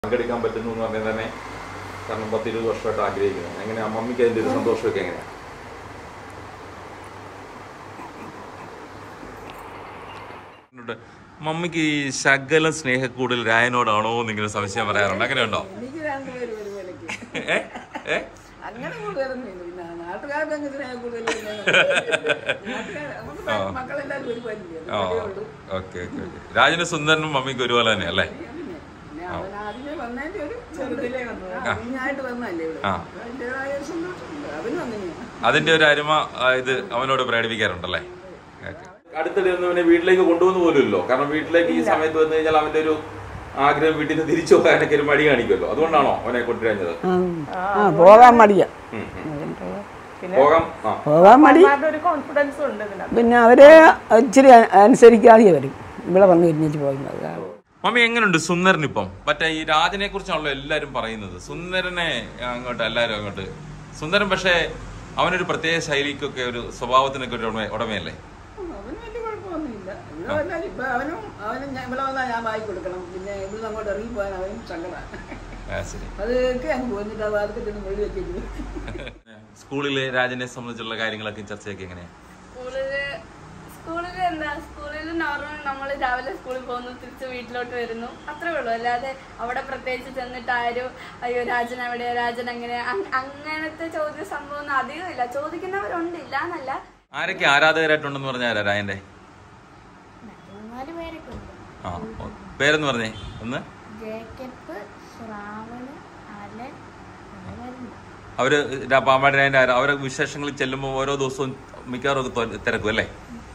പങ്കെടുക്കാൻ പറ്റുന്നു എന്ന് പറഞ്ഞാൽ തന്നെ കാരണം പത്ത് ഇരുപത് വർഷമായിട്ട് ആഗ്രഹിക്കുന്നത് എങ്ങനെ അമ്മമ്മയ്ക്ക് അതിന്റെ ഒരു സന്തോഷമൊക്കെ എങ്ങനെയാണ് മമ്മിക്ക് ഈ ശകല സ്നേഹക്കൂടുതൽ രായനോടാണോ എന്നിങ്ങനെ സംശയം പറയാറുണ്ട് അങ്ങനെ ഉണ്ടോ എനിക്ക് രണ്ടുപേരും ഒരുപോലെക്ക് ഏ ഏ അങ്ങനെ കൂടുതലൊന്നും പിന്നെ നാട്ടുകാർക്ക് അങ്ങനെ സ്നേഹം കൂടുതലൊന്നും നാട്ടുകാർ നമുക്ക് മക്കളെല്ലാവരും ഒരുപോലെയല്ലേ ആ അതേ ഉള്ളൂ ഓക്കെ ഓക്കെ ഓക്കെ രാജന് സുന്ദരനും മമ്മിക്ക് ഒരുപോലെ തന്നെ അല്ലേ പിന്നെ പിന്നെ അവൻ ആദ്യമേ വന്നതിന്റെ ഒരു ചെറുതിലേ വന്നത് കുഞ്ഞായിട്ട് വന്നല്ലേ ഇവിടെ ആ. അപ്പൊ അതിന്റേതായ ഒരു സന്തോഷമുണ്ട് അവനും അങ്ങനെയാണ് അതിന്റെ ഒരു അരുമ ആ, ഇത് അവനോട് പ്രകടിപ്പിക്കാറുണ്ടല്ലേ അടുത്തിടെ ഒന്നും അവനെ വീട്ടിലേക്ക് കൊണ്ടുവന്നു പോലുമല്ലോ കാരണം വീട്ടിലേക്ക് ഈ സമയത്ത് വന്നു കഴിഞ്ഞാൽ അവന്റെ ഒരു ആഗ്രഹം വീട്ടിൽ നിന്ന് തിരിച്ചു പോകാനൊക്കെ ഒരു മടി കാണിക്കുമല്ലോ അതുകൊണ്ടാണോ അവനെ കൊണ്ടുവരുന്നത് ആ പോകാൻ മടിയാ പോകാം ആ പോകാൻ മടി അവരുടെ ഒരു കോൺഫിഡൻസും ഉണ്ട് ഇതിനകത്ത് പിന്നെ അവരെ ഇച്ചിരി അനുസരിക്കാതെ വരും ഇവിടെ വന്ന് ഇരുന്നിച്ച് പോയിരുന്നത് മമ്മി എങ്ങനെയുണ്ട് സുന്ദരൻ ഇപ്പം മറ്റേ ഈ രാജനെ കുറിച്ചാണല്ലോ എല്ലാരും പറയുന്നത് സുന്ദരനെ അങ്ങോട്ട് എല്ലാരും അങ്ങോട്ട് സുന്ദരൻ പക്ഷേ അവനൊരു പ്രത്യേക ശൈലിക്കൊക്കെ ഒരു സ്വഭാവത്തിനൊക്കെ ഒരു ഉടമ- ഉടമയല്ലേ അവന് വലിയ കുഴപ്പമൊന്നുമില്ല ഇവിടെ വന്നാൽ ഇപ്പൊ അവനും അവനും ഞാൻ ഇവിടെ വന്നാൽ ഞാൻ വായി കൊടുക്കണം പിന്നെ ഇവിടുന്ന് അങ്ങോട്ട് ഇറങ്ങി പോകാൻ അവനും സങ്കടമാണ് ആ, ശരി അതൊക്കെ അങ്ങ് പോന്നിട്ട് ആ വാദത്തിൽ ചെന്ന് വെളി വെച്ചിരുന്നു സ്കൂളിലെ രാജനെ സംബന്ധിച്ചുള്ള കാര്യങ്ങളൊക്കെ ചർച്ചയൊക്കെ എങ്ങനെയാ സ്കൂളില് സ്കൂളില് എന്താ സ്കൂളിൽ നോർമൽ നമ്മൾ രാവിലെ സ്കൂളിൽ പോകുന്നു തിരിച്ച് വീട്ടിലോട്ട് വരുന്നു അത്രേ ഉള്ളൂ അല്ലാതെ അവിടെ പ്രത്യേകിച്ച് ചെന്നിട്ട് ആരും അയ്യോ രാജൻ എവിടെയാ രാജൻ എങ്ങനെ അങ്ങനത്തെ ചോദ്യ സംഭവം ഒന്നും അധികം ഇല്ല ചോദിക്കുന്നവരുണ്ട് ഇല്ല എന്നല്ല ആരൊക്കെ ആരാധകരായിട്ടുണ്ടെന്ന് പറഞ്ഞ ആരാ രാജന്റെ മൂന്നാല് പേരൊക്കെ ഉണ്ട് ആ ഓ, പേരെന്ന് പറഞ്ഞേ ഒന്ന് ജേക്കബ് ശ്രാവണ് അലൻ അങ്ങനെയുണ്ട് അവര് രാ- പാമ്പാടി രാജന്റെ ആരാ അവരെ വിശേഷങ്ങളിൽ ചെല്ലുമ്പോൾ ഓരോ ദിവസവും മിക്കവാറും ഒക്കെ തൊ- തിരക്കും അല്ലേ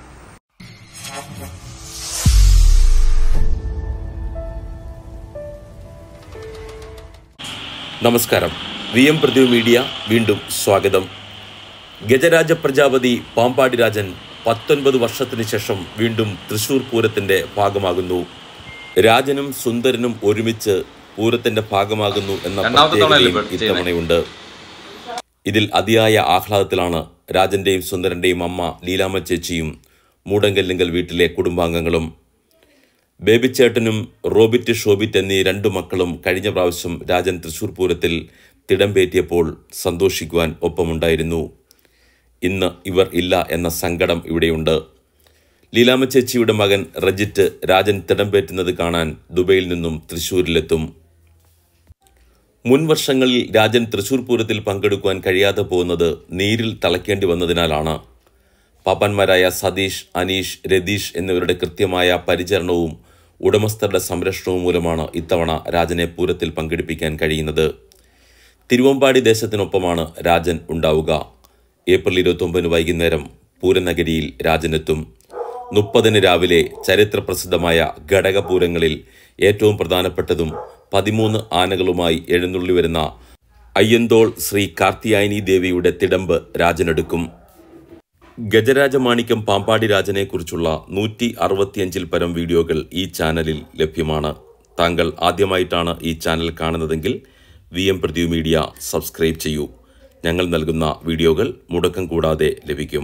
നമസ്കാരം വി എം പ്രതിവ് മീഡിയ വീണ്ടും സ്വാഗതം ഗജരാജ പ്രജാപതി പാമ്പാടി രാജൻ പത്തൊൻപത് വർഷത്തിന് ശേഷം വീണ്ടും തൃശൂർ പൂരത്തിന്റെ ഭാഗമാകുന്നു രാജനും സുന്ദരനും ഒരുമിച്ച് പൂരത്തിന്റെ ഭാഗമാകുന്നു എന്ന രണ്ടാമത്തെ തവണയല്ലേ പ്രത്യേകതയും ഇപ്പോൾ ചെയ്യുന്നത്? ഇത്തവണയുണ്ട് ഇതിൽ അതിയായ ആഹ്ലാദത്തിലാണ് രാജന്റെയും സുന്ദരന്റെയും അമ്മ ലീലാമ്മ ചേച്ചിയും മൂടങ്കല്ലിങ്കൽ വീട്ടിലെ കുടുംബാംഗങ്ങളും ബേബിച്ചേട്ടനും റോബിറ്റ് ഷോബിറ്റ് എന്നീ രണ്ടു മക്കളും കഴിഞ്ഞ പ്രാവശ്യം രാജൻ തൃശൂർ പൂരത്തിൽ തിടമ്പേറ്റിയപ്പോൾ സന്തോഷിക്കുവാൻ ഒപ്പമുണ്ടായിരുന്നു ഇന്ന് ഇവർ ഇല്ല എന്ന സങ്കടം ഇവിടെയുണ്ട് ലീലാമ്മ ചേച്ചിയുടെ മകൻ റജിറ്റ് രാജൻ തിടമ്പേറ്റുന്നത് കാണാൻ ദുബൈയിൽ നിന്നും തൃശൂരിലെത്തും മുൻ വർഷങ്ങളിൽ രാജൻ തൃശൂർ പൂരത്തിൽ പങ്കെടുക്കുവാൻ കഴിയാതെ പോകുന്നത് നീരിൽ തളയ്ക്കേണ്ടി വന്നതിനാലാണ് പാപ്പന്മാരായ സതീഷ് അനീഷ് രതീഷ് എന്നിവരുടെ കൃത്യമായ പരിചരണവും ഉടമസ്ഥരുടെ സംരക്ഷണവും മൂലമാണ് ഇത്തവണ രാജനെ പൂരത്തിൽ പങ്കെടുപ്പിക്കാൻ കഴിയുന്നത് തിരുവമ്പാടി ദേശത്തിനൊപ്പമാണ് രാജൻ ഉണ്ടാവുക ഏപ്രിൽ ഇരുപത്തൊമ്പതിന് വൈകുന്നേരം പൂരനഗരിയിൽ രാജനെത്തും മുപ്പതിന് രാവിലെ ചരിത്രപ്രസിദ്ധമായ ഘടകപൂരങ്ങളിൽ ഏറ്റവും പ്രധാനപ്പെട്ടതും പതിമൂന്ന് ആനകളുമായി എഴുന്നള്ളി വരുന്ന അയ്യന്തോൾ ശ്രീ കാർത്തിയായനി ദേവിയുടെ തിടമ്പ് രാജനെടുക്കും ഗജരാജമാണിക്യം പാമ്പാടി രാജനെക്കുറിച്ചുള്ള നൂറ്റി അറുപത്തിയഞ്ചിൽ പരം വീഡിയോകൾ ഈ ചാനലിൽ ലഭ്യമാണ് താങ്കൾ ആദ്യമായിട്ടാണ് ഈ ചാനൽ കാണുന്നതെങ്കിൽ V M Pradeep media subscribe ചെയ്യൂ ഞങ്ങൾ നൽകുന്ന വീഡിയോകൾ മുടക്കം കൂടാതെ ലഭിക്കും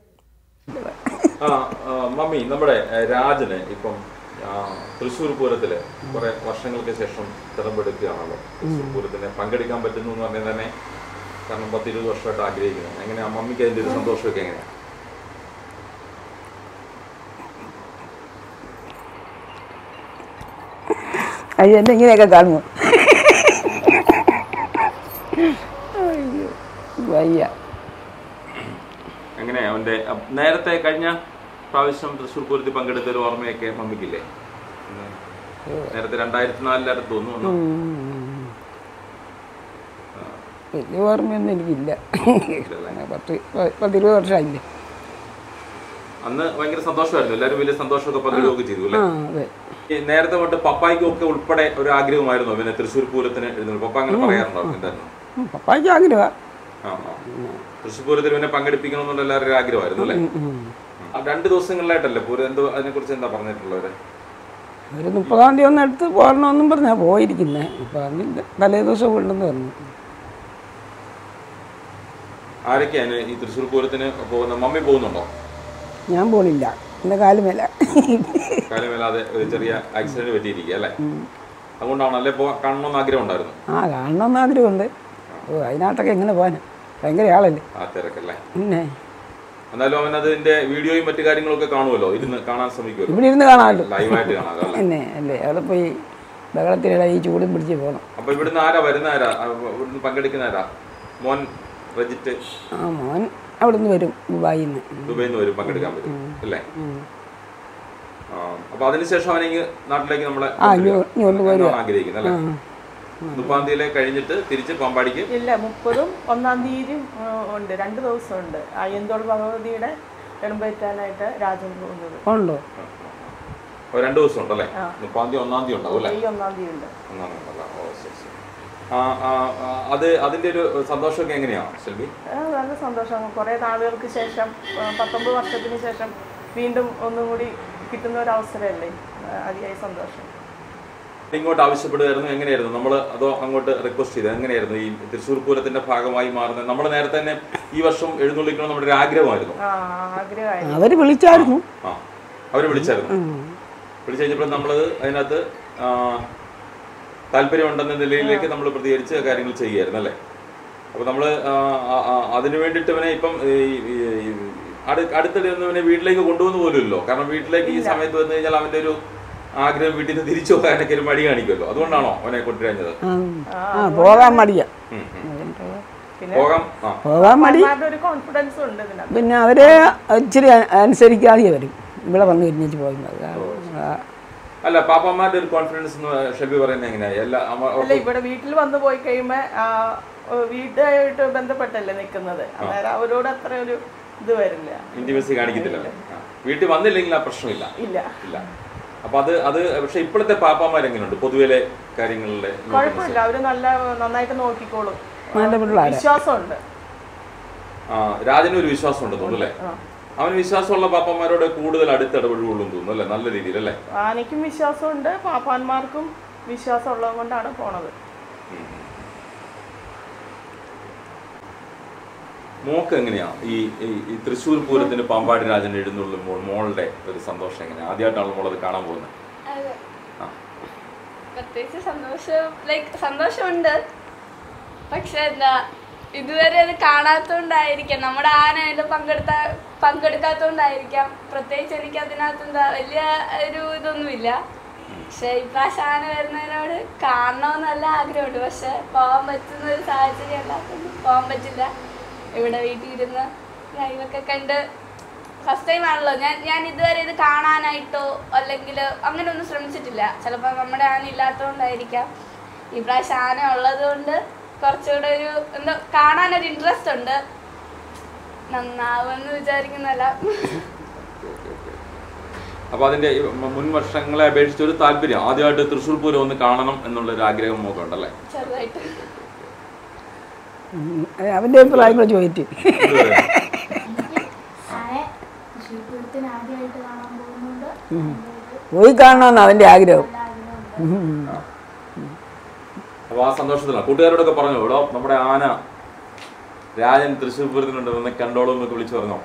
ആ ആ, മമ്മി നമ്മുടെ ഏ, രാജന് ഇപ്പം ആ, തൃശ്ശൂർ പൂരത്തില് കുറെ വർഷങ്ങൾക്ക് ശേഷം തിറമ്പെടുക്കുകയാണല്ലോ തൃശ്ശൂർ പൂരത്തിന് പങ്കെടുക്കാൻ പറ്റുന്നു എന്ന് പറഞ്ഞാൽ തന്നെ കാരണം പത്ത് ഇരുപത് വർഷമായിട്ട് ആഗ്രഹിക്കുന്നത് എങ്ങനെയാ മമ്മിക്ക് അതിന്റെ ഒരു സന്തോഷമൊക്കെ എങ്ങനെയാ അയ്യോ എന്നെ ഇങ്ങനെയൊക്കെ കാണുമോ അയ്യോ, വയ്യ എങ്ങനെ അവന്റെ അ, നേരത്തെ കഴിഞ്ഞ പ്രാവശ്യം തൃശ്ശൂർ പൂരത്തിൽ പങ്കെടുത്ത ഒരു ഓർമ്മയൊക്കെ മമ്മിക്കില്ലേ ഉം. നേരത്തെ രണ്ടായിരത്തി നാലിലായിരുന്നു തോന്നുന്നു വലിയ ഓർമ്മയൊന്നും എനിക്കില്ല പത്ത് പ- പത്തിരുപത് വർഷമായില്ലേ അന്ന് ഭയങ്കര സന്തോഷമായിരുന്നു എല്ലാവരും വലിയ സന്തോഷമൊക്കെ പങ്കിടുകയൊക്കെ ചെയ്തു അല്ലേ ആ അതെ ഈ നേരത്തെ തൊട്ട് പപ്പായ്ക്കും ഒക്കെ ഉൾപ്പെടെ ഒരു ആഗ്രഹമായിരുന്നു പിന്നെ തൃശ്ശൂർ പൂരത്തിന് എഴുതുന്നത് പപ്പ അങ്ങനെ പറയാറുണ്ടോ എന്തായിരുന്നു ഉം, പപ്പായ്ക്ക് ആഗ്രഹമാണ് ആ ആ തൃശ്ശൂർ പൂരത്തിൽ പിന്നെ പങ്കെടുപ്പിക്കണമെന്നുള്ള എല്ലാവരും ഒരു ആഗ്രഹമായിരുന്നു അല്ലേ ആ, രണ്ട് ദിവസങ്ങളിലായിട്ടല്ലേ പൂരം എന്തോ അതിനെ കുറിച്ച് എന്താ പറഞ്ഞിട്ടുള്ളവര് ഒരു മുപ്പതാം തീയതി ഒന്ന് എടുത്ത് പോകണമെന്നും പറഞ്ഞാൽ പോയിരിക്കുന്നത് അപ്പം അതിൻ്റെ തലേ ദിവസം കൊണ്ടെന്ന് പറഞ്ഞു ആരൊക്കെയാണ് ഈ തൃശ്ശൂർ പൂരത്തിന് പോകുന്ന മമ്മി പോകുന്നുണ്ടോ ഞാൻ പോണില്ല എൻ്റെ കാലുമേല കാലമേലാതെ ഒരു ചെറിയ ആക്സിഡന്റ് പറ്റിയിരിക്കുക അല്ലേ അതുകൊണ്ടാണ് അല്ലേ പോ കാണണമെന്ന് ആഗ്രഹം ഉണ്ടായിരുന്നു ആ കാണണമെന്ന് ആഗ്രഹമുണ്ട് ഓ അതിനകത്തൊക്കെ എങ്ങനെ പോകാൻ ഭയങ്കര ആളല്ലേ ആ തിരക്കല്ലേ പിന്നെ എന്നാലും അവൻ അതിന്റെ വീഡിയോയും മറ്റു കാര്യങ്ങളൊക്കെ കാണുമല്ലോ ഇരുന്ന് കാണാൻ ശ്രമിക്കുമല്ലോ ഇവിടെ ഇരുന്ന് കാണാമല്ലോ ലൈവായിട്ട് കാണാം അല്ലേ പിന്നെ അല്ലേ അവിടെ പോയി ബഹളത്തിനിടെ ഈ ചൂടും പിടിച്ച് പോകണം അപ്പൊ ഇവിടുന്ന് ആരാ വരുന്ന ആരാ ആ, ഇവിടുന്ന് പങ്കെടുക്കുന്ന ആരാ മോൻ റജിറ്റ് ആ മോൻ അവിടെ നിന്ന് വരും ദുബായിൽ നിന്ന് ദുബൈയിൽ നിന്ന് വരും പങ്കെടുക്കാൻ പറ്റും അല്ലേ ആ, അപ്പൊ അതിനുശേഷം അവനെ നാട്ടിലേക്ക് നമ്മളെ ആ ഇങ്ങ് ഇങ്ങ് കൊണ്ടുപോരുക ആഗ്രഹിക്കുന്നത് അല്ലേ മുപ്പാം തീയതി കഴിഞ്ഞിട്ട് തിരിച്ച് പമ്പാടിക്ക് ഇല്ല മുപ്പതും ഒന്നാം തീയതിയും ആ, ഉണ്ട് രണ്ട് ദിവസമുണ്ട് അയ്യന്തോൾ ഭഗവതിയുടെ എളുമ്പേറ്റാനായിട്ട് രാജൻ പോകുന്നത് ഉണ്ടോ ഓ, രണ്ട് ദിവസം ഉണ്ടല്ലേ മുപ്പാം തീയതി ഒന്നാം തീയതി ഉണ്ടാവും അല്ലേ ഈ ഒന്നാം തീയതി ഉണ്ട് ഒന്നാം തീയതി ഉണ്ടല്ലേ ഓ ശരി ശരി ആ, ആ, ആ, അത് അതിന്റെ ഒരു സന്തോഷമൊക്കെ എങ്ങനെയാ സെൽവി ആ, നല്ല സന്തോഷം കുറേ നാളുകൾക്ക് ശേഷം ആ, പത്തൊമ്പത് വർഷത്തിന് ശേഷം വീണ്ടും ഒന്നും കൂടി കിട്ടുന്ന ഒരു അവസരമല്ലേ ആ, അതിയായി സന്തോഷം ഇങ്ങോട്ട് ആവശ്യപ്പെടുകയായിരുന്നു എങ്ങനെയായിരുന്നു നമ്മൾ അതോ അങ്ങോട്ട് റിക്വസ്റ്റ് ചെയ്തത് എങ്ങനെയായിരുന്നു ഈ തൃശ്ശൂർ പൂരത്തിന്റെ ഭാഗമായി മാറുന്നത് നമ്മൾ നേരത്തെ തന്നെ ഈ വർഷം എഴുന്നള്ളിക്കണം നമ്മുടെ ഒരു ആഗ്രഹമായിരുന്നു ആ ആഗ്രഹമായിരുന്നു അവർ വിളിച്ചായിരുന്നു ആ അവര് വിളിച്ചായിരുന്നു വിളിച്ചു കഴിഞ്ഞപ്പോൾ നമ്മളത് അതിനകത്ത് ആ, താല്പര്യമുണ്ടെന്ന നിലയിലേക്ക് നമ്മൾ പ്രതികരിച്ച് കാര്യങ്ങൾ ചെയ്യുമായിരുന്നു അല്ലേ അപ്പൊ നമ്മള് ആ, ആ, ആ, അതിന് വേണ്ടിയിട്ട് ഇവനെ ഇപ്പം ഈ- ഈ- ഈ അടു- അടുത്തിടെ ഒന്നും ഇവനെ വീട്ടിലേക്ക് കൊണ്ടുവന്നു പോലുമല്ലോ കാരണം വീട്ടിലേക്ക് ഈ സമയത്ത് വന്നു കഴിഞ്ഞാൽ അവന്റെ ഒരു ആഗ്രഹം വീട്ടിൽ നിന്ന് തിരിച്ചു പോകാനൊക്കെ ഒരു മടി കാണിക്കുമല്ലോ അതുകൊണ്ടാണോ അവനെ കൊണ്ടുവരുന്നത് ആ ആ പോകാൻ മടിയാ ഉം, ഉം. പിന്നെ പോകാം ആ പോകാൻ മടി അവന്മാരുടെ ഒരു കോൺഫിഡൻസും ഉണ്ട് ഇതിനകത്ത് പിന്നെ അവരെ ഇച്ചിരി അനുസരിക്കാതെ വരും ഇവിടെ വന്ന് ഒരുമിച്ച് പോയി മതി. ആ, അല്ല പാപ്പന്മാരുടെ ഒരു കോൺഫിഡൻസ് എന്ന് ഷെബി പറയുന്നത് എങ്ങനെയാ എല്ലാ അമ്മ- അല്ല ഇവിടെ വീട്ടിൽ വന്ന് പോയി കഴിയുമ്പോ ആ, ഏ, വീട്ടുമായിട്ട് ബന്ധപ്പെട്ടല്ലേ നിൽക്കുന്നത് അന്നേരം അവരോട് അത്ര ഒരു ഇത് വരില്ല ഇന്റിമസി കാണിക്കത്തില്ല ആ. വീട്ടിൽ വന്നില്ലെങ്കിൽ ആ പ്രശ്നമില്ല ഇല്ല ഇല്ല അപ്പൊ അത് അത് പക്ഷെ ഇപ്പോഴത്തെ പാപ്പാമാർ എങ്ങനെയുണ്ട് പൊതുവിലെ കാര്യങ്ങളിലെ കുഴപ്പമില്ല അവര് നല്ല നന്നായിട്ട് നോക്കിക്കോളും നല്ല പിള്ളേരാ വിശ്വാസമുണ്ട് ആ രാജന് ഒരു വിശ്വാസം ഉണ്ട് തോന്നുന്നു അല്ലേ അവന് വിശ്വാസമുള്ള പാപ്പന്മാരോട് കൂടുതൽ അടുത്തിടപെടുകയുള്ളൂ തോന്നുന്നു അല്ലേ നല്ല രീതിയിൽ അല്ലേ ആനയ്ക്കും വിശ്വാസമുണ്ട് പാപ്പാന്മാർക്കും വിശ്വാസം ഉള്ളത് കൊണ്ടാണ് പോണത് മോക്ക് എങ്ങനെയാ ഈ ഈ- ഈ തൃശ്ശൂർ പൂരത്തിന് പാമ്പാടി രാജൻ എഴുന്നള്ളുമ്പോൾ മോളുടെ ഒരു സന്തോഷം എങ്ങനെയാ ആദ്യമായിട്ടാണ് മോളത് കാണാൻ പോകുന്നത് അതെ ആ പ്രത്യേകിച്ച് സന്തോഷം ലൈക്ക് സന്തോഷമുണ്ട് പക്ഷെ എന്താ ഇതുവരെ അത് കാണാത്തോണ്ടായിരിക്കാം നമ്മുടെ ആന അതിൽ പങ്കെടുത്ത പങ്കെടുക്കാത്തോണ്ടായിരിക്കാം പ്രത്യേകിച്ച് എനിക്ക് അതിനകത്ത് എന്താ വലിയ ഒരു ഇതൊന്നുമില്ല പക്ഷെ ഇപ്രാവശ്യം ആന വരുന്നതിനോട് കാണണമെന്ന് നല്ല ആഗ്രഹമുണ്ട് പക്ഷെ പോകാൻ പറ്റുന്ന ഒരു സാഹചര്യം അല്ലാത്തതുകൊണ്ട് പോകാൻ പറ്റില്ല ഇവിടെ വീട്ടിൽ ഇരുന്ന് ലൈവൊക്കെ കണ്ട് ഫസ്റ്റ് ടൈം ആണല്ലോ ഞാൻ ഞാൻ ഇതുവരെ ഇത് കാണാനായിട്ടോ അല്ലെങ്കിൽ അങ്ങനെ ഒന്നും ശ്രമിച്ചിട്ടില്ല ചിലപ്പോൾ നമ്മുടെ ആന ഇല്ലാത്തതുകൊണ്ടായിരിക്കാം ഈ പ്രാവശ്യം ആന ഉള്ളത് കൊണ്ട് കുറച്ചുകൂടെ ഒരു എന്താ കാണാനൊരു ഇൻട്രസ്റ്റ് ഉണ്ട് നന്നാവുമെന്ന് വിചാരിക്കുന്നല്ല അപ്പൊ അതിന്റെ ഈ മ- മുൻ വർഷങ്ങളെ അപേക്ഷിച്ച് ഒരു താല്പര്യം ആദ്യമായിട്ട് തൃശ്ശൂർ പൂരം ഒന്ന് കാണണം എന്നുള്ള ഒരു ആഗ്രഹം മോക്ക് ഉണ്ടല്ലേ ചെറുതായിട്ട് ഉം. അവൻ്റെ അഭിപ്രായം കൂടെ ചോദിച്ചു ഇതുവരെ. ആനെ തൃശ്ശൂർപൂരത്തിന് ആദ്യമായിട്ട് കാണാൻ പോകുന്നുണ്ട് പോയി കാണണമെന്ന് അവൻ്റെ ആഗ്രഹം നല്ല ആഗ്രഹമുണ്ട് ഉം. അപ്പൊ ആ സന്തോഷത്തിലാണ് കൂട്ടുകാരോടൊക്കെ പറഞ്ഞു ഇവിടെ നമ്മുടെ ആന രാജൻ തൃശ്ശൂർ പൂരത്തിനുണ്ട് ഒന്ന് കണ്ടോളൂ എന്നൊക്കെ വിളിച്ചു പറഞ്ഞോ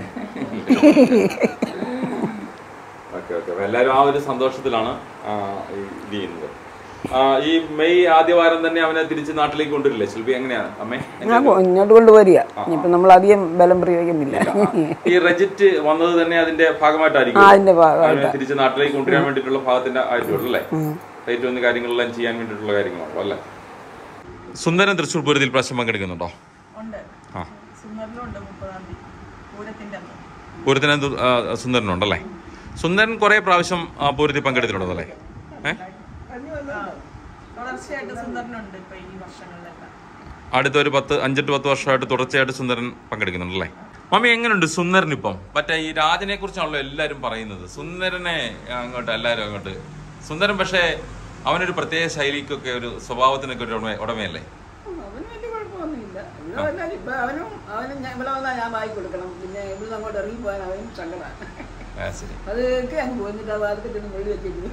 ഓക്കെ ഓക്കെ അപ്പൊ എല്ലാവരും ആ ഒരു സന്തോഷത്തിലാണ് ആ, ഈ ഇത് ചെയ്യുന്നത് ആ, ഈ മെയ് ആദ്യ വാരം തന്നെ അവനെ തിരിച്ച് നാട്ടിലേക്ക് കൊണ്ടുവരില്ലേ ശില്പി എങ്ങനെയാണ് അമ്മേ ഞാൻ കൊ- ഇങ്ങോട്ട് കൊണ്ടുവരിക ഇനിയിപ്പം നമ്മൾ അധികം ബലം പ്രയോഗിക്കുന്നില്ല ഈ റെജിറ്റ് വന്നത് തന്നെ അതിന്റെ ഭാഗമായിട്ടായിരിക്കും ആ അതിൻ്റെ ഭാഗമായിട്ട് അവനെ തിരിച്ച് നാട്ടിലേക്ക് കൊണ്ടുവരാൻ വേണ്ടിയിട്ടുള്ള ഭാഗത്തിന്റെ ആയിട്ടുള്ളൂ അല്ലേ റേറ്റ് വന്ന് കാര്യങ്ങളെല്ലാം ചെയ്യാൻ വേണ്ടിയിട്ടുള്ള കാര്യങ്ങളാണല്ലോ അല്ലേ സുന്ദരൻ തൃശ്ശൂർ പൂരത്തിൽ പ്രാവശ്യം പങ്കെടുക്കുന്നുണ്ടോ ഉണ്ട് ആ സുന്ദറിലുണ്ട് മുപ്പതാം തീയതി പൂരത്തിന്റെ അന്ന് പൂരത്തിന് എന്ത്, ആ, സുന്ദരനുണ്ടല്ലേ സുന്ദരൻ കുറെ പ്രാവശ്യം ആ പൂരത്തിൽ പങ്കെടുത്തിട്ടുണ്ടല്ലേ ഏഹ് തുടർച്ചയായിട്ട് സുന്ദറിനുണ്ട് ഇപ്പൊ ഈ വർഷങ്ങളിലെല്ലാം അടുത്ത ഒരു പത്ത് അഞ്ചെട്ട് പത്ത് വർഷമായിട്ട് തുടർച്ചയായിട്ട് സുന്ദരൻ പങ്കെടുക്കുന്നുണ്ടല്ലേ മമ്മി എങ്ങനെയുണ്ട് സുന്ദരൻ ഇപ്പം മറ്റേ ഈ രാജനെ കുറിച്ചാണല്ലോ എല്ലാരും പറയുന്നത് സുന്ദരനെ അങ്ങോട്ട് എല്ലാരും അങ്ങോട്ട് സുന്ദരൻ പക്ഷേ അവനൊരു പ്രത്യേക ശൈലിക്കൊക്കെ ഒരു സ്വഭാവത്തിനൊക്കെ ഒരു ഉടമ ഉടമയല്ലേ അവന് വലിയ കുഴപ്പമൊന്നുമില്ല ഇവിടെ വന്നാൽ ഇപ്പൊ അവനും അവനും ഞാൻ ഇവിടെ വന്നാൽ ഞാൻ വായി കൊടുക്കണം പിന്നെ ഇവിടുന്ന് അങ്ങോട്ട് ഇറങ്ങി പോകാൻ അവനും സങ്കടമാണ് ആ ശരി അതൊക്കെ അങ്ങ് പോന്നിട്ട് ആ വാദത്തിൽ ചെന്ന് മുള്ളി വെച്ചിട്ട്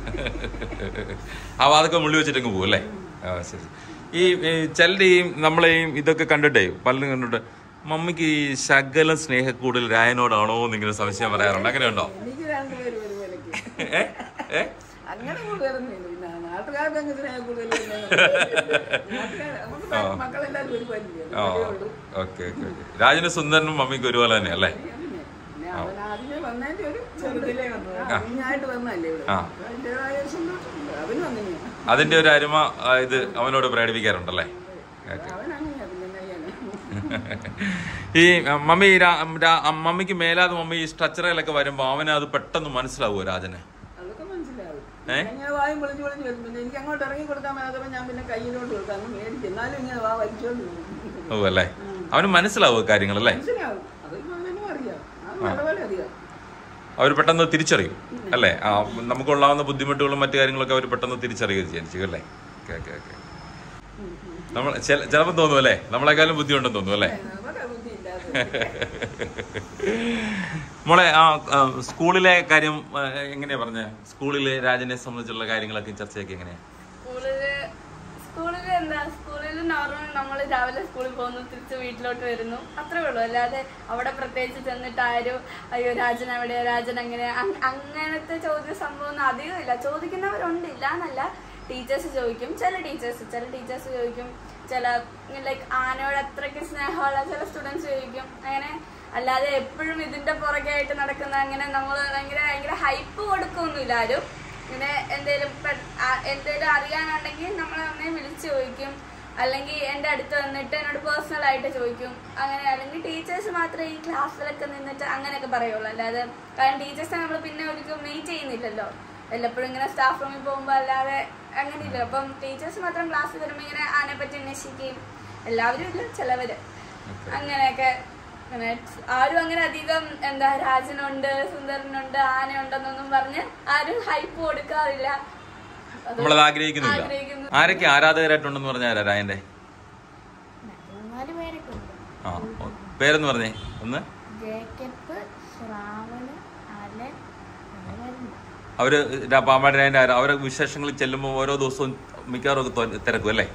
ആ വാതൊക്കെ മുള്ളി വെച്ചിട്ടങ്ങ് പോകും അല്ലേ ആ ശരി ഈ ഈ ചിലരെയും നമ്മളെയും ഇതൊക്കെ കണ്ടിട്ടേ പലരും കണ്ടിട്ട് മമ്മിക്ക് ഈ ശകലം സ്നേഹക്കൂടുതൽ രായനോടാണോ എന്നിങ്ങനെ സംശയം പറയാറുണ്ട് അങ്ങനെ ഉണ്ടോ എനിക്ക് രണ്ടുപേരും ഒരുപോലെയൊക്കെ ഏ ഏ അങ്ങനെ കൂടുതലൊന്നുമില്ല പിന്നെ നാട്ടുകാർക്ക് അങ്ങ് സ്നേഹം കൂടുതൽ നാട്ടുകാർ നമുക്ക് മക്കളെല്ലാവരും ഒരു പരിചയം ആ ഉള്ളൂ ഓക്കെ ഓക്കെ ഓക്കെ രാജന് സുന്ദരനും മമ്മിക്ക് ഒരുപോലെ തന്നെ അല്ലേ പിന്നെ പിന്നെ അവൻ ആദ്യമേ വന്നതിന്റെ ഒരു ചെറുതിലേ വന്നത് ആ, കുഞ്ഞായിട്ട് വന്നല്ലേ ഇവിടെ ആ. അപ്പൊ അതിന്റേതായ ഒരു സന്തോഷമുണ്ട് അവനും അങ്ങനെയാണ് അതിന്റെ ഒരു അരുമ ആ, ഇത് അവനോട് പ്രകടിപ്പിക്കാറുണ്ടല്ലേ ഓക്കെ അവൻ അങ്ങനെയാ പിന്നെ നയ്യാണ് ഈ ആ, മമ്മി രാ- രാ- ആ, മമ്മിക്ക് മേലാതെ മമ്മി ഈ സ്ട്രക്ചറിലൊക്കെ വരുമ്പോ അവന് അത് പെട്ടെന്ന് മനസ്സിലാവുമോ രാജന് അതൊക്കെ മനസ്സിലാവും ഏ? ഇങ്ങനെ വായും പൊളിച്ച് പൊളിച്ച് വരും പിന്നെ എനിക്ക് അങ്ങോട്ട് ഇറങ്ങി കൊടുക്കാൻ മേലാത്തപ്പോൾ ഞാൻ പിന്നെ കയ്യിലോട്ട് കൊടുക്കാം അങ്ങ് മേടിച്ച് എന്നാലും ഇങ്ങനെ വാ വലിച്ചോണ്ട് പോകും ഓ അല്ലേ അവന് മനസ്സിലാവുമോ കാര്യങ്ങളല്ലേ മനസ്സിലാവും അത് അവനും അറിയാം അത് നല്ലപോലെ അറിയാം അവർ പെട്ടെന്ന് തിരിച്ചറിയും അല്ലേ ആ നമുക്കുള്ളാവുന്ന ബുദ്ധിമുട്ടുകളും മറ്റു കാര്യങ്ങളൊക്കെ അവർ പെട്ടെന്ന് തിരിച്ചറിയുകയും ചെയ്യും ചെയ്യും അല്ലേ ഓക്കെ ഓക്കെ ഓക്കെ നമ്മൾ ചിലപ്പോൾ തോന്നും അല്ലേ നമ്മളെക്കാളും ബുദ്ധിയുണ്ടെന്ന് തോന്നും അല്ലേ നമുക്ക് ബുദ്ധിയില്ലാതെ മോളെ ആ ആ, സ്കൂളിലെ കാര്യം ആ, എങ്ങനെയാ പറഞ്ഞേ സ്കൂളിലെ രാജനെ സംബന്ധിച്ചുള്ള കാര്യങ്ങളൊക്കെ ചർച്ചയൊക്കെ എങ്ങനെയാ സ്കൂളില് സ്കൂളിൽ എന്താ സ്കൂളിൽ നോർമൽ നമ്മൾ രാവിലെ സ്കൂളിൽ പോകുന്നു തിരിച്ച് വീട്ടിലോട്ട് വരുന്നു അത്രേ ഉള്ളൂ അല്ലാതെ അവിടെ പ്രത്യേകിച്ച് ചെന്നിട്ട് ആരും അയ്യോ രാജൻ എവിടെയാ രാജൻ എങ്ങനെ അങ്- അങ്ങനത്തെ ചോദ്യ സംഭവം ഒന്നും അധികം ഇല്ല ചോദിക്കുന്നവരുണ്ട് ഇല്ല എന്നല്ല ടീച്ചേഴ്സ് ചോദിക്കും ചില ടീച്ചേഴ്സ് ചില ടീച്ചേഴ്സ് ചോദിക്കും ചില ലൈക്ക് ആനയോട് അത്രയ്ക്ക് സ്നേഹമുള്ള ചില സ്റ്റുഡൻസ് ചോദിക്കും അങ്ങനെ അല്ലാതെ എപ്പോഴും ഇതിന്റെ പുറകെ ആയിട്ട് നടക്കുന്ന അങ്ങനെ നമ്മൾ ഭയങ്കര ഭയങ്കര ഹൈപ്പ് കൊടുക്കൊന്നുമില്ല ആരും ഇങ്ങനെ എന്തേലും പെ- ആ- എന്തേലും അറിയാനുണ്ടെങ്കിൽ നമ്മളെ ഒന്നേ വിളിച്ച് ചോദിക്കും അല്ലെങ്കിൽ എൻ്റെ അടുത്ത് വന്നിട്ട് എന്നോട് പേഴ്സണൽ ആയിട്ട് ചോദിക്കും അങ്ങനെ അല്ലെങ്കിൽ ടീച്ചേഴ്സ് മാത്രമേ ഈ ക്ലാസ്സിലൊക്കെ നിന്നിട്ട് അങ്ങനെയൊക്കെ പറയുള്ളൂ അല്ലാതെ കാരണം ടീച്ചേഴ്സിനെ നമ്മൾ പിന്നെ ഒരിക്കലും മീറ്റ് ചെയ്യുന്നില്ലല്ലോ വല്ലപ്പോഴും ഇങ്ങനെ സ്റ്റാഫ് റൂമിൽ പോകുമ്പോൾ അല്ലാതെ അങ്ങനെ ഇല്ല അപ്പം ടീച്ചേഴ്സ് മാത്രം ക്ലാസ്സിൽ വരുമ്പോൾ ഇങ്ങനെ ആനെ പറ്റി അന്വേഷിക്കുകയും എല്ലാവരും ഇല്ല ചിലവര് അങ്ങനെയൊക്കെ അങ്ങനെ ആരും അങ്ങനെ അധികം എന്താ രാജനുണ്ട് സുന്ദരനുണ്ട് ആനയുണ്ടെന്നൊന്നും പറഞ്ഞ് ആരും ഹൈപ്പ് കൊടുക്കാറില്ല അത് നമ്മളത് ആഗ്രഹിക്കുന്നില്ല ആഗ്രഹിക്കുന്നു. ആരൊക്കെ ആരാധകരായിട്ടുണ്ടെന്ന് പറഞ്ഞ ആരാ രാജന്റെ മൂന്നാല് പേരൊക്കെ ഉണ്ട് ആ ഓ, പേരെന്ന് പറഞ്ഞേ ഒന്ന് ജേക്കബ് ശ്രാവണ് അലൻ അങ്ങനെ പേരുണ്ട് അവര് രാ- പാമ്പാടി രാജന്റെ ആരാ അവരെ വിശേഷങ്ങളിൽ ചെല്ലുമ്പോൾ ഓരോ ദിവസവും മിക്കവാറും ഒക്കെ തൊ- തിരക്കും അല്ലേ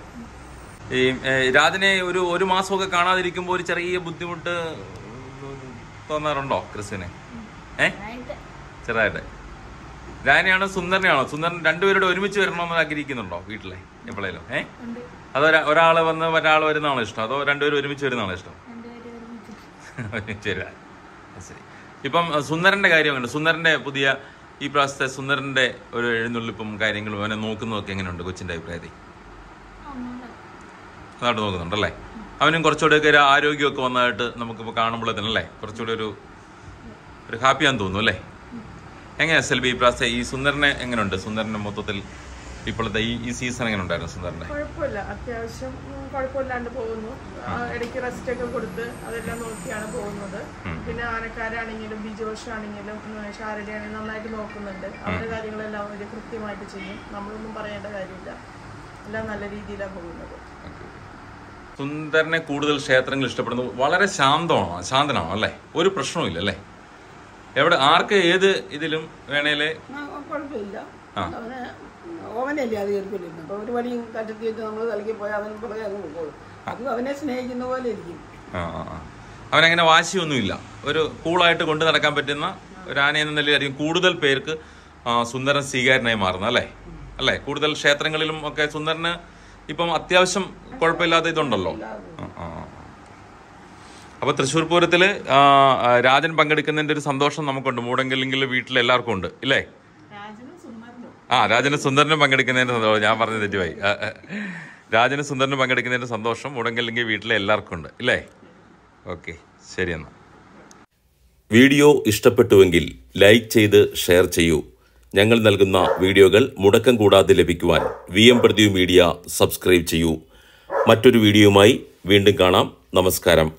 ഈ ഏ, രാജനെ ഒരു ഒരു മാസമൊക്കെ കാണാതിരിക്കുമ്പോൾ ഒരു ചെറിയ ബുദ്ധിമുട്ട് തോന്നാറുണ്ടോ ക്രിസ്തുവിനെ ഏ ആയിട്ട് ചെറുതായിട്ട് രാജനെയാണോ സുന്ദരനെയാണോ സുന്ദരൻ രണ്ടുപേരുടെ ഒരുമിച്ച് വരണമെന്ന് ആഗ്രഹിക്കുന്നുണ്ടോ വീട്ടിലെ എപ്പോഴേലും ഏ ഉണ്ട് അതോ ഒരാ- ഒരാള് വന്ന് ഒരാൾ വരുന്നതാണോ ഇഷ്ടം അതോ രണ്ടുപേരും ഒരുമിച്ച് വരുന്നതാണോ ഇഷ്ടം രണ്ടുപേരും ഒരുമിച്ച് ഒരുമിച്ച് വരാൻ അത് ശരി ഇപ്പം അഹ് സുന്ദരന്റെ കാര്യമുണ്ട് സുന്ദരന്റെ പുതിയ ഈ പ്രാവശ്യത്തെ സുന്ദരന്റെ ഒരു എഴുന്നള്ളിപ്പും കാര്യങ്ങളും അവനെ നോക്കുന്നതൊക്കെ എങ്ങനെയുണ്ട് കൊച്ചിന്റെ അഭിപ്രായത്തിൽ ഒന്നുമില്ല നന്നായിട്ട് നോക്കുന്നുണ്ടല്ലേ അവനും കുറച്ചുകൂടെയൊക്കെ ഒരു ആരോഗ്യമൊക്കെ വന്നതായിട്ട് നമുക്കിപ്പോൾ കാണുമ്പോൾ തന്നെ അല്ലേ കുറച്ചുകൂടെ ഒരു ഒരു ഹാപ്പിയാന്ന് തോന്നുന്നു അല്ലേ എങ്ങനെയാ സെൽബി ഈ പ്രാവശ്യത്തെ ഈ സുന്ദരനെ എങ്ങനെയുണ്ട് സുന്ദരന്റെ മൊത്തത്തിൽ ഇപ്പോഴത്തെ ഈ ഈ സീസൺ എങ്ങനെ ഉണ്ടായിരുന്നു സുന്ദരന്റെ കുഴപ്പമില്ല അത്യാവശ്യം ഉം, കുഴപ്പമില്ലാണ്ട് പോകുന്നു ആ, ഇടയ്ക്ക് റെസ്റ്റ് ഒക്കെ കൊടുത്ത് അതെല്ലാം നോക്കിയാണ് പോകുന്നത് പിന്നെ ആനക്കാരാണെങ്കിലും ബിജോഷ് ആണെങ്കിലും ഷാരടി ആണെങ്കിലും നന്നായിട്ട് നോക്കുന്നുണ്ട് അവരുടെ കാര്യങ്ങളെല്ലാം അവർ കൃത്യമായിട്ട് ചെയ്യും നമ്മളൊന്നും പറയേണ്ട കാര്യമില്ല എല്ലാം നല്ല രീതിയിലാണ് പോകുന്നത് സുന്ദരനെ കൂടുതൽ ക്ഷേത്രങ്ങൾ ഇഷ്ടപ്പെടുന്നു വളരെ ശാന്തമാണോ ശാന്തനാണോ അല്ലേ ഒരു പ്രശ്നവും അല്ലേ എവിടെ ആർക്ക് ഏത് ഇതിലും വേണേലേ ആ, കുഴപ്പമില്ല ആ. അവന് ഓവനല്ലേ അത് കയറിക്കൊണ്ടിരുന്നത് അപ്പൊ ഒരു പണിയും കണ്ടെത്തിയിട്ട് നമ്മൾ കളിക്ക് പോയാൽ അവൻ പുറകെ അങ്ങ് പോകുള്ളൂ അതും അവനെ സ്നേഹിക്കുന്ന പോലെ ഇരിക്കും ആ ആ ആ. അവനങ്ങനെ വാശിയൊന്നുമില്ല ഒരു കൂളായിട്ട് കൊണ്ടു നടക്കാൻ പറ്റുന്ന ഒരു ആന എന്ന നിലയിലായിരിക്കും കൂടുതൽ പേർക്ക് ആ, സുന്ദരൻ സ്വീകാരനായി മാറുന്നത് അല്ലേ അല്ലേ കൂടുതൽ ക്ഷേത്രങ്ങളിലും ഒക്കെ സുന്ദരന് ഇപ്പം അത്യാവശ്യം കുഴപ്പമില്ലാത്ത ഇതുണ്ടല്ലോ ആ, ആ, ആ. അപ്പൊ തൃശ്ശൂർ പൂരത്തില് ആ, ആ, രാജൻ പങ്കെടുക്കുന്നതിന്റെ ഒരു സന്തോഷം നമുക്കുണ്ട് മൂടെങ്കിലെങ്കിൽ വീട്ടിൽ എല്ലാവർക്കും ഉണ്ട് ഇല്ലേ രാജനും സുന്ദരനും ആ രാജന് സുന്ദരനും പങ്കെടുക്കുന്നതിന്റെ സന്തോഷം ഞാൻ പറഞ്ഞത് തെറ്റുമായി ആ, ആ. രാജന് സുന്ദരനും പങ്കെടുക്കുന്നതിന്റെ സന്തോഷം മുടങ്ങില്ലെങ്കിൽ വീട്ടിലെ എല്ലാവർക്കും ഉണ്ട് ഇല്ലേ ഓക്കെ ശരി എന്നാ വീഡിയോ ഇഷ്ടപ്പെട്ടുവെങ്കിൽ ലൈക്ക് ചെയ്ത് ഷെയർ ചെയ്യൂ ഞങ്ങൾ നൽകുന്ന വീഡിയോകൾ മുടക്കം കൂടാതെ ലഭിക്കുവാൻ V M Pradeep media subscribe ചെയ്യൂ മറ്റൊരു വീഡിയോയുമായി വീണ്ടും കാണാം നമസ്കാരം